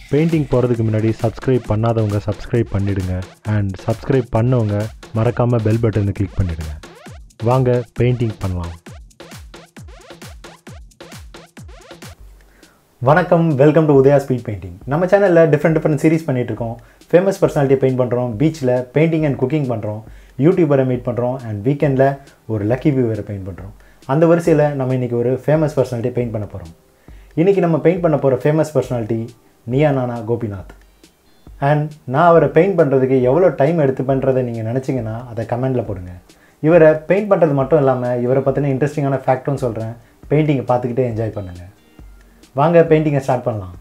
painting போகிறதுக்கு முன்னாடி subscribe பண்ணாதவங்க சப்ஸ்கிரைப் பண்ணிடுங்க அண்ட் சப்ஸ்கிரைப் பண்ணவங்க மறக்காமல் பெல் பட்டனை கிளிக் பண்ணிடுங்க வாங்க பெயிண்டிங் பண்ணலாம் வணக்கம் welcome to Udaya speed painting நம்ம சேனலில் டிஃப்ரெண்ட் டிஃப்ரெண்ட் சீரிஸ் பண்ணிட்டு இருக்கோம் ஃபேமஸ் பர்சனாலிட்டியை பெயிண்ட் பண்ணுறோம் பீச்சில் பெயிண்டிங் அண்ட் குக்கிங் பண்ணுறோம் யூடியூபரை மீட் பண்ணுறோம் அண்ட் வீக்கெண்டில் ஒரு லக்கி வியூவரை பெயிண்ட் பண்ணுறோம் அந்த வரிசையில் நம்ம இன்றைக்கி ஒரு ஃபேமஸ் பர்சனாலிட்டியை பெயிண்ட் பண்ண போகிறோம் இன்றைக்கி நம்ம பெயிண்ட் பண்ண போகிற ஃபேமஸ் பர்சனாலிட்டி நியா நானா கோபிநாத் அண்ட் நான் அவரை பெயிண்ட் பண்ணுறதுக்கு எவ்வளோ டைம் எடுத்து பண்ணுறதை நீங்கள் நினச்சிங்கன்னா அதை கமெண்டில் போடுங்க இவரை பெயிண்ட் பண்ணுறது மட்டும் இல்லாமல் இவரை பற்றின இன்ட்ரெஸ்டிங்கான ஃபேக்ட்டும் சொல்கிறேன் பெயிண்டிங்கை பார்த்துக்கிட்டே என்ஜாய் பண்ணுங்கள் வாங்க பெயிண்டிங்கை ஸ்டார்ட் பண்ணலாம்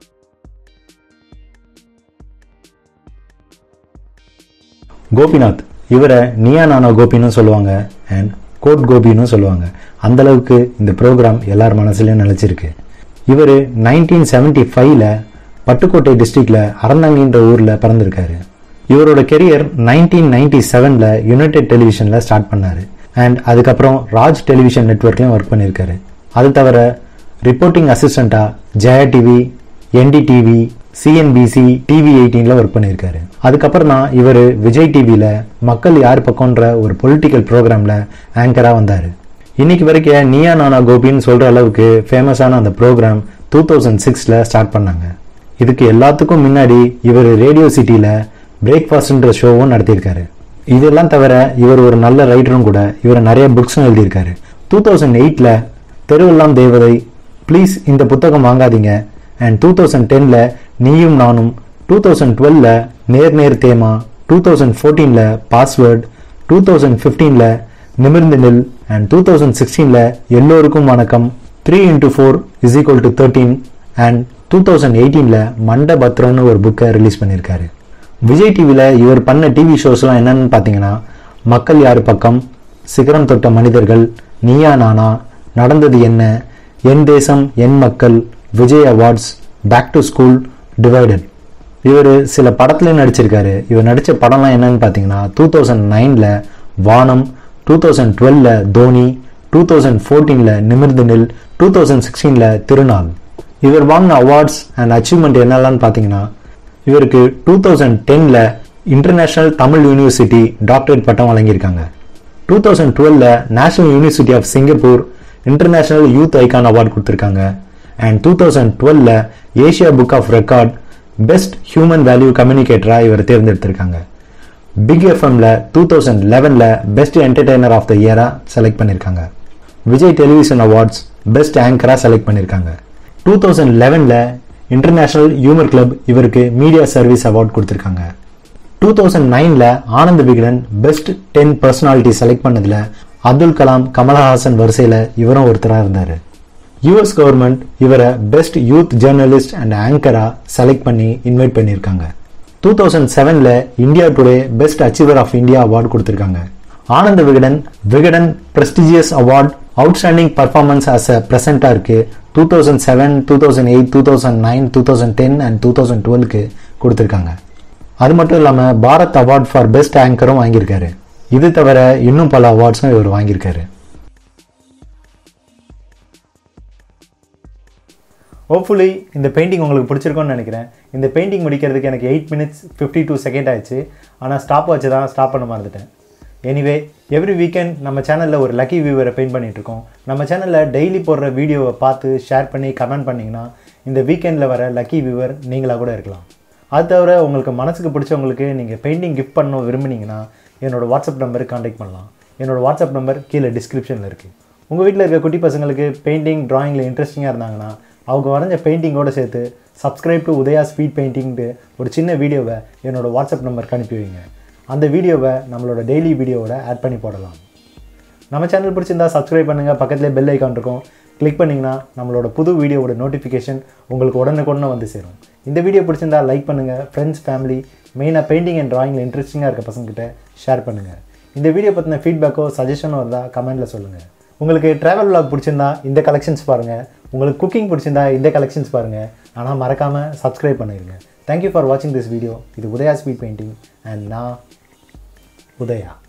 கோபிநாத் இவரை நியா நானா கோபின்னு சொல்லுவாங்க அண்ட் கோட் கோபின்னு சொல்லுவாங்க அந்த அளவுக்கு இந்த ப்ரோக்ராம் எல்லார் மனசுலையும் நிலச்சிருக்கு இவர் நைன்டீன் செவன்டி ஃபைவ்ல பட்டுக்கோட்டை டிஸ்ட்ரிக்டில் அறந்தாங்கின்ற ஊரில் பிறந்திருக்காரு இவரோட கெரியர் நைன்டீன் நைன்டி செவனில் யுனைடெட் டெலிவிஷனில் ஸ்டார்ட் பண்ணார் அண்ட் அதுக்கப்புறம் ராஜ் டெலிவிஷன் நெட்ஒர்க்லையும் ஒர்க் பண்ணியிருக்காரு அது தவிர ரிப்போர்ட்டிங் அசிஸ்டண்ட்டாக Jaya TV NDTV CNBC TV எயிட்டீனில் ஒர்க் பண்ணியிருக்காரு அதுக்கப்புறம் தான் இவர் விஜய் டிவியில் மக்கள் யார் பக்கம்ன்ற ஒரு பொலிட்டிக்கல் ப்ரோக்ராமில் ஆங்கராக வந்தார் இன்னைக்கு வரைக்கும் நியா நானா கோபின்னு சொல்கிற அளவுக்கு ஃபேமஸான அந்த ப்ரோக்ராம் டூ தௌசண்ட் சிக்ஸில் ஸ்டார்ட் பண்ணாங்க இதுக்கு எல்லாத்துக்கும் முன்னாடி இவர் ரேடியோ சிட்டியில் பிரேக்ஃபாஸ்ட்ன்ற ஷோவும் நடத்தியிருக்காரு இதெல்லாம் தவிர இவர் ஒரு நல்ல ரைட்டரும் கூட இவர் நிறைய புக்ஸும் எழுதியிருக்காரு டூ தௌசண்ட் எயிட்டில் தெருவெல்லாம் தேவதை ப்ளீஸ் இந்த புத்தகம் வாங்காதீங்க அண்ட் டூ தௌசண்ட் டென்னில் நீயும் நானும் டூ தௌசண்ட் டுவெல்ல நேர் நேர் தேமா டூ தௌசண்ட் ஃபோர்டீனில் பாஸ்வேர்ட் டூ தௌசண்ட் ஃபிஃப்டீனில் நிமிர்ந்து நில் அண்ட் டூ தௌசண்ட் சிக்ஸ்டீனில் எல்லோருக்கும் வணக்கம் three into four is equal to thirteen and two thousand எயிட்டீனில் மண்டபத்ரன்னு ஒரு புக்கை ரிலீஸ் பண்ணியிருக்காரு விஜய் டிவியில் இவர் பண்ண டிவி ஷோஸ்லாம் என்னன்னு பார்த்தீங்கன்னா மக்கள் யார் பக்கம் சிகரம் தொட்ட மனிதர்கள் நீயா நானா நடந்தது என்ன என் தேசம் என் மக்கள் Vijay awards back to school divided இவர் சில படத்துலையும் நடிச்சிருக்காரு இவர் நடித்த படம்லாம் என்னன்னு பார்த்தீங்கன்னா டூ தௌசண்ட் நைனில் வானம் டூ தௌசண்ட் டுவெல்ல தோனி டூ தௌசண்ட் ஃபோர்டீனில் நிமிர்ந்து நில் டூ தௌசண்ட் சிக்ஸ்டீனில் திருநாள் இவர் வாங்கின அவார்ட்ஸ் அண்ட் அச்சீவ்மெண்ட் என்னெல்லாம் பார்த்தீங்கன்னா இவருக்கு டூ தௌசண்ட் டென்னில் இன்டர்நேஷ்னல் தமிழ் யூனிவர்சிட்டி டாக்டரேட் பட்டம் வழங்கியிருக்காங்க டூ தௌசண்ட் டுவெல்ல national university of Singapore international youth icon award கொடுத்துருக்காங்க அண்ட் டூ தௌசண்ட் டுவெல்ல Asia book of record best human value கம்யூனிகேட்டராக இவர் தேர்ந்தெடுத்திருக்காங்க பிக் எஃப்எம்ல டூ தௌசண்ட் லெவனில் பெஸ்ட் என்டர்டெய்னர் ஆஃப் த இயராக செலக்ட் பண்ணியிருக்காங்க விஜய் டெலிவிஷன் அவார்ட்ஸ் பெஸ்ட் ஆங்கராக செலக்ட் பண்ணியிருக்காங்க டூ தௌசண்ட் லெவனில் இன்டர்நேஷனல் ஹியூமர் கிளப் இவருக்கு மீடியா சர்வீஸ் அவார்ட் கொடுத்துருக்காங்க டூ தௌசண்ட் நைனில் Anand Vikatan best ten personality select பண்ணதில் அப்துல் கலாம் கமலஹாசன் வரிசையில் இவரும் ஒருத்தராக இருந்தார் யூஎஸ் கவர்மெண்ட் இவரை பெஸ்ட் யூத் ஜேர்னலிஸ்ட் அண்ட் ஆங்கரா செலக்ட் பண்ணி இன்வைட் பண்ணியிருக்காங்க டூ தௌசண்ட் செவனில் India Today best achiever of India award கொடுத்துருக்காங்க Anand Vikatan Vikatan prestigious award outstanding performance as a ப்ரெசென்ட்டாக இருக்கு two thousand seven two thousand eight two thousand nine two thousand ten and two thousand டுவெல்க்கு கொடுத்துருக்காங்க அது மட்டும் இல்லாமல் பாரத் அவார்ட் ஃபார் பெஸ்ட் ஆங்கரும் வாங்கியிருக்காரு இது தவிர இன்னும் பல அவார்ட்ஸும் இவர் வாங்கியிருக்காரு ஹோப்ஃபுல்லி இந்த பெயிண்டிங் உங்களுக்கு பிடிச்சிருக்கும்னு நினைக்கிறேன் இந்த பெயிண்டிங் முடிக்கிறதுக்கு எனக்கு eight minutes fifty two second ஆயிடுச்சு ஆனால் ஸ்டாப் வச்சு தான் ஸ்டாப் பண்ண மறந்துட்டேன் எனிவே எவ்ரி வீக்கெண்ட் நம்ம சேனலில் ஒரு லக்கி வியூவரை பெயிண்ட் பண்ணிகிட்ருக்கோம் நம்ம சேனலில் டெய்லி போடுற வீடியோவை பார்த்து ஷேர் பண்ணி கமெண்ட் பண்ணிங்கன்னா இந்த வீக்கெண்டில் வர லக்கி வியூவர் நீங்களாக கூட இருக்கலாம் அது தவிர உங்களுக்கு மனசுக்கு பிடிச்சவங்களுக்கு நீங்கள் பெயிண்டிங் கிஃப்ட் பண்ண விரும்புனீங்கன்னா என்னோடய வாட்ஸ்அப் நம்பருக்கு காண்டாக்ட் பண்ணலாம் என்னோடய வாட்ஸ்அப் நம்பர் கீழே டிஸ்கிரிப்ஷனில் இருக்குது உங்கள் வீட்டில் இருக்க குட்டி பசங்களுக்கு பெயிண்டிங் ட்ராயிங்கில் இன்ட்ரெஸ்டிங்காக இருந்தாங்கன்னா அவங்க வரைஞ்ச பெயிண்டிங்கோடு சேர்த்து சப்ஸ்கிரைப் டு உதயா ஸ்பீட் பெயிண்டிங்ட்டு ஒரு சின்ன வீடியோவை என்னோடய வாட்ஸ்அப் நம்பருக்கு அனுப்பி வைங்க அந்த வீடியோவை நம்மளோட டெய்லி வீடியோவோட ஆட் பண்ணி போடலாம் நம்ம சேனல் பிடிச்சிருந்தா சப்ஸ்கிரைப் பண்ணுங்கள் பக்கத்துலேயே பெல் ஐக்கான் இருக்கும் கிளிக் பண்ணிங்கன்னா நம்மளோட புது வீடியோவோட நோட்டிஃபிகேஷன் உங்களுக்கு உடனுக்குடனே வந்து சேரும் இந்த வீடியோ பிடிச்சிருந்தா லைக் பண்ணுங்கள் ஃப்ரெண்ட்ஸ் ஃபேமிலி மெயினாக பெயிண்டிங் அண்ட் ட்ராயிங்கில் இன்ட்ரெஸ்டிங்காக இருக்க பசங்கக்கிட்ட ஷேர் பண்ணுங்கள் இந்த வீடியோ பற்றின ஃபீட்பேக்கோ சஜஷனோ இருந்தால் கமெண்ட்டில் சொல்லுங்கள் உங்களுக்கு ட்ராவல் vlog பிடிச்சிருந்தா இந்த கலெக்ஷன்ஸ் பாருங்கள் உங்களுக்கு குக்கிங் பிடிச்சிருந்தா இந்த கலெக்ஷன்ஸ் பாருங்கள் ஆனால் மறக்காமல் சப்ஸ்கிரைப் பண்ணிடுங்க தேங்க்யூ ஃபார் வாட்சிங் திஸ் வீடியோ இது உதயா ஸ்பீட் பெயிண்டிங் அண்ட் நான் உதயா